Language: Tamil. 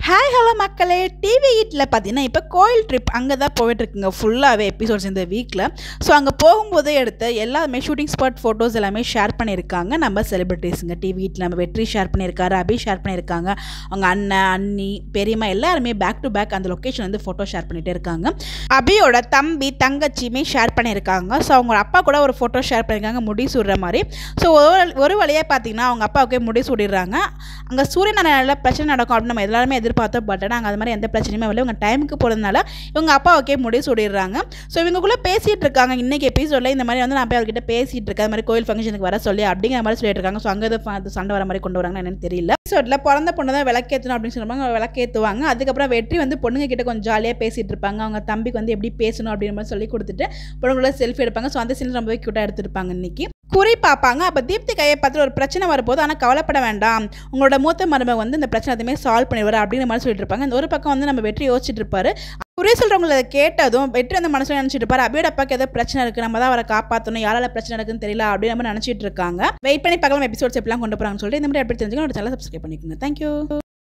ஹாய் ஹலோ மக்களே டிவி ஹிட்டில் பார்த்தீங்கன்னா இப்போ கோயில் ட்ரிப் அங்கே தான் போயிட்டுருக்குங்க ஃபுல்லாகவே எபிசோட்ஸ் இந்த வீக்கில் ஸோ அங்கே போகும்போது எடுத்த எல்லாமே ஷூட்டிங் ஸ்பாட் ஃபோட்டோஸ் எல்லாமே ஷேர் பண்ணியிருக்காங்க நம்ம செலிபிரிட்டிஸுங்க டிவி ஹிட்டில் நம்ம வெற்றி ஷேர் பண்ணியிருக்காரு அபி ஷேர் பண்ணியிருக்காங்க அவங்க அண்ணன் அண்ணி பெரியம்மா எல்லாருமே பேக் டு பேக் அந்த லொக்கேஷன் வந்து ஃபோட்டோ ஷேர் பண்ணிகிட்டே இருக்காங்க அபியோட தம்பி தங்கச்சியுமே ஷேர் பண்ணியிருக்காங்க ஸோ அவங்க அப்பா கூட ஒரு ஃபோட்டோ ஷேர் பண்ணியிருக்காங்க முடி சுடுற மாதிரி ஸோ ஒரு ஒரு வழியாக பார்த்தீங்கன்னா அவங்க அப்பாவுக்கே முடி சுடிடுறாங்க அங்கே சூரியன் நல்ல பிரச்சனை நடக்கும் அப்படின்னு நம்ம எல்லாருமே எதிர்பார்த்தோம் பட் ஆனால் அங்கே அது மாதிரி எந்த பிரச்சனையுமே இல்லை இவங்க டைமுக்கு போகிறதுனால இவங்க அப்பாவுக்கே முடி சுடிடுறாங்க ஸோ இவங்களுக்குள்ளே பேசிகிட்டு இருக்காங்க இன்றைக்கி எபிசோடில் இந்த மாதிரி வந்து நான் போய் அவர்கிட்ட பேசிகிட்டு இருக்கேன் அது மாதிரி கோயில் ஃபங்க்ஷனுக்கு வர சொல்லி அப்படிங்கிற மாதிரி சொல்லிட்டு இருக்காங்க ஸோ அங்கே எதுவும் சண்டை வர மாதிரி கொண்டு வராங்கன்னு என்னன்னு தெரியல எபிசோடில் பிறந்த பொண்ணு தான் விளக்கேற்றணும் அப்படின்னு சொல்லுவாங்க விளக்கேற்றுவாங்க அதுக்கப்புறம் வெற்றி வந்து பொண்ணுங்க கிட்ட கொஞ்சம் ஜாலியாக பேசிகிட்டு இருப்பாங்க அவங்க தம்பிக்கு வந்து எப்படி பேசணும் அப்படின்ற மாதிரி சொல்லி கொடுத்துட்டு பொண்ணுங்கள செல்ஃபி எடுப்பாங்க ஸோ அந்த சீன் ரொம்பவே க்யூட்டாக எடுத்திருப்பாங்க இன்னைக்கு குறி பார்ப்பாங்க அப்போ தீப்தி கையை பார்த்துட்டு ஒரு பிரச்சனை வரும்போது ஆனால் கவலைப்பட வேண்டாம் உங்களோட மூத்த மருமக வந்து இந்த பிரச்சனை எதுவுமே சால்வ் பண்ணிடுவார் அப்படிங்கிற மாதிரி சொல்லிட்டு இருப்பாங்க இந்த ஒரு பக்கம் வந்து நம்ம வெற்றி யோசிச்சுட்டு இருப்பாரு குறி சொல்கிறவங்களை அதை கேட்டதும் வெற்றி அந்த மனசில் நினச்சிட்டு இருப்பாரு அபியோட அப்பாக்கு ஏதோ பிரச்சனை இருக்குது நம்ம தான் அவரை காப்பாற்றணும் யாரால பிரச்சனை இருக்குன்னு தெரியல அப்படின்னு நம்ம நினச்சிட்டு இருக்காங்க வெயிட் பண்ணி பார்க்கலாம் எபிசோட்ஸ் எப்படிலாம் கொண்டு போகிறாங்கன்னு சொல்லிட்டு இந்த மாதிரி எப்படி தெரிஞ்சுக்கணும் ஒரு சேனல் சப்ஸ்கிரைப் பண்ணிக்கோங்க தேங்க்யூ